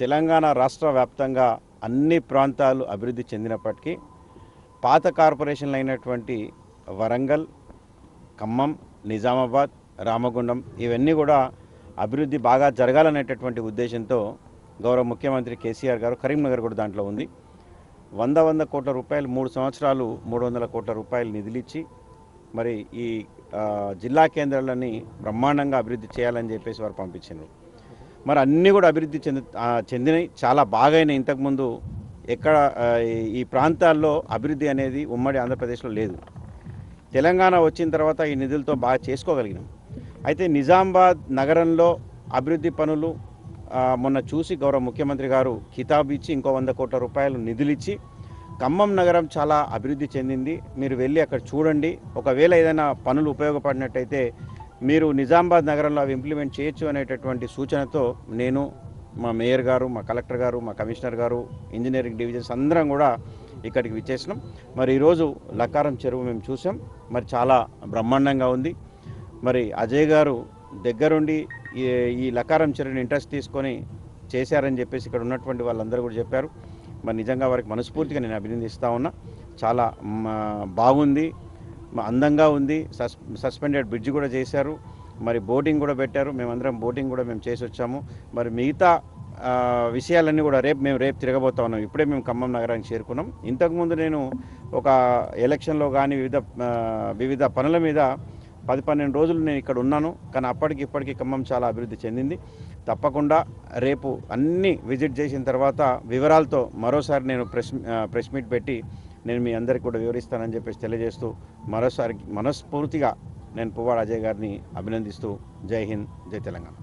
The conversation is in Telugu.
తెలంగాణ రాష్ట్ర వ్యాప్తంగా అన్ని ప్రాంతాలు అభివృద్ధి చెందినప్పటికీ పాత కార్పొరేషన్లు అయినటువంటి వరంగల్ ఖమ్మం నిజామాబాద్ రామగుండం ఇవన్నీ కూడా అభివృద్ధి బాగా జరగాలనేటటువంటి ఉద్దేశంతో గౌరవ ముఖ్యమంత్రి కేసీఆర్ గారు కరీంనగర్ కూడా దాంట్లో ఉంది వంద వంద కోట్ల రూపాయలు మూడు సంవత్సరాలు మూడు వందల కోట్ల రూపాయలు నిధులిచ్చి మరి ఈ ఆ, జిల్లా కేంద్రాలని బ్రహ్మాండంగా అభివృద్ధి చేయాలని చెప్పేసి వారు పంపించారు మరి అన్నీ కూడా అభివృద్ధి చెంది ఆ, చెందినాయి చాలా బాగైనాయి ఇంతకుముందు ఎక్కడ ఆ, ఈ- ఈ ప్రాంతాల్లో అభివృద్ధి అనేది ఉమ్మడి ఆంధ్రప్రదేశ్లో లేదు తెలంగాణ వచ్చిన తర్వాత ఈ నిధులతో బాగా చేసుకోగలిగినాం అయితే నిజామాబాద్ నగరంలో అభివృద్ధి పనులు ఆ, మొన్న చూసి గౌరవ ముఖ్యమంత్రి గారు కితాబ్ ఇచ్చి ఇంకో వంద కోట్ల రూపాయలు నిధులిచ్చి ఖమ్మం నగరం చాలా అభివృద్ధి చెందింది మీరు వెళ్ళి అక్కడ చూడండి ఒకవేళ ఏదైనా పనులు ఉపయోగపడినట్టయితే మీరు నిజామాబాద్ నగరంలో అవి ఇంప్లిమెంట్ చేయొచ్చు అనేటటువంటి సూచనతో నేను మా మేయర్ గారు మా కలెక్టర్ గారు మా కమిషనర్ గారు ఇంజనీరింగ్ డివిజన్స్ అందరం కూడా ఇక్కడికి విచ్చేసినాం మరి ఈరోజు లక్కారం చెరువు మేము చూసాం మరి చాలా బ్రహ్మాండంగా ఉంది మరి అజయ్ గారు దగ్గరుండి ఈ ఈ లకారం చెరువుని ఇంట్రెస్ట్ తీసుకొని చేశారని చెప్పేసి ఇక్కడ ఉన్నటువంటి వాళ్ళందరూ కూడా చెప్పారు మరి నిజంగా వారికి మనస్ఫూర్తిగా నేను అభినందిస్తా ఉన్నా చాలా మ, బాగుంది మ, అందంగా ఉంది సస్ సస్పెండెడ్ బ్రిడ్జ్ కూడా చేశారు మరి బోటింగ్ కూడా పెట్టారు మేమందరం బోటింగ్ కూడా మేము చేసి వచ్చాము మరి మిగతా ఆ, విషయాలన్నీ కూడా రేపు మేము రేపు తిరగబోతా ఉన్నాం ఇప్పుడే మేము ఖమ్మం నగరానికి చేరుకున్నాం ఇంతకుముందు నేను ఒక ఎలక్షన్లో కానీ వివిధ ఆ, వివిధ పనుల మీద పది పన్నెండు రోజులు నేను ఇక్కడ ఉన్నాను కానీ అప్పటికి ఇప్పటికి ఖమ్మం చాలా అభివృద్ధి చెందింది తప్పకుండా రేపు అన్ని విజిట్ చేసిన తర్వాత వివరాలతో మరోసారి నేను ప్రెస్ ఆ, ప్రెస్ మీట్ పెట్టి నేను మీ అందరికీ కూడా వివరిస్తానని చెప్పేసి తెలియజేస్తూ మరోసారి మనస్ఫూర్తిగా నేను పువ్వాడ అజయ్ గారిని అభినందిస్తూ జై హింద్ జై తెలంగాణ